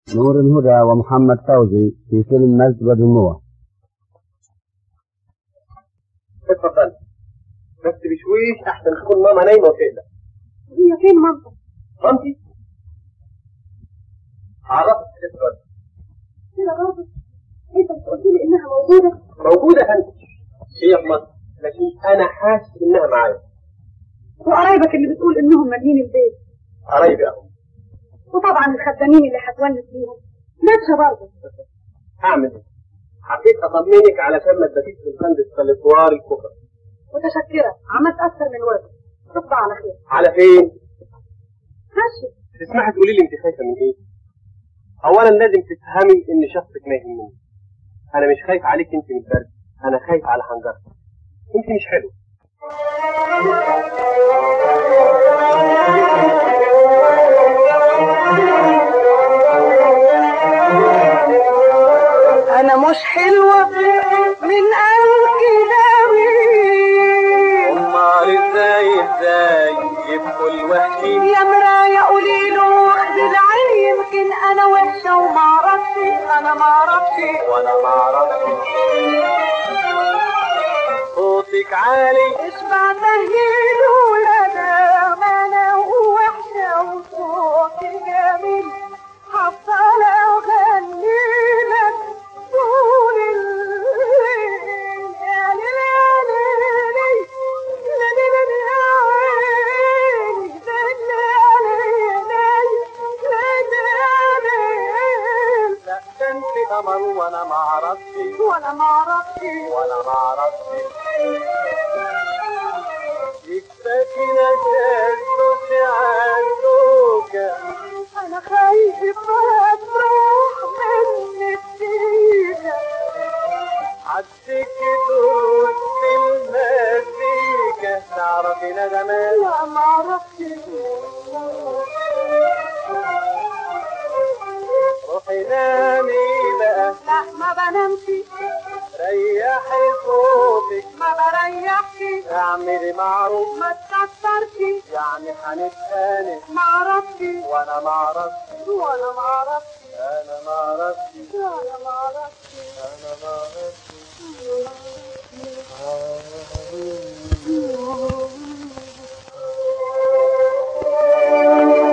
نور الهدى ومحمد فوزي في فيلم مجد ودموع اتفضل بس بشويش احسن تكون ماما نايمه وتقلق هي فين مامتك؟ مامتي عرفت اتفضل كده برضه انت مش قلت لي انها موجوده موجوده انت هي في مصر لكن انا حاسس انها معايا وقرايبك اللي بتقول انهم مالين البيت قرايبي اهو وطبعا الخدامين اللي هتونس بيهم نفسها برضه هعمل ايه؟ حبيت اطمنك علشان ما تبقيش في الفندق الاسوار الكفر متشكره عملت اكثر من واجب تصبح على خير على فين؟ ماشي تسمحي تقولي لي انت خايفه من ايه؟ اولا لازم تفهمي ان شخصك ما يهمني انا مش خايف عليك انت من البرد انا خايف على حنجرتك انت مش حلو انا مش حلوه من انكداوي امال ازاي ازاي يبقوا الوحشين يا مرايه قولي له واخد العين يمكن انا وحشه وما اعرفش انا ما اعرفش وانا ما اعرفش صوتك عالي اشبع تهيل ولا ما انا وحشه وصوتي جميل هفضل اغني لك طول الليل يا ليل يا ليل يا ليل يا عيني لا ده انت قمر وانا ما اعرفش وانا ما اعرفش وانا ما اعرفش يكفاكي نشاز صوتي عالزوجة انا خايفه تروح مني الدنيا عدك دروس في المزيكا تعرفي نغمات لا ما اعرفش روحي نامي بقى لا ما بنامش ريحي صوتك ما بريحش اعملي معروف ما تكسرش يعني هنتخانق ما اعرفش وانا ما اعرفش وانا ما اعرفش انا ما اعرفش وانا ما اعرفش انا ما اعرفش Thank you.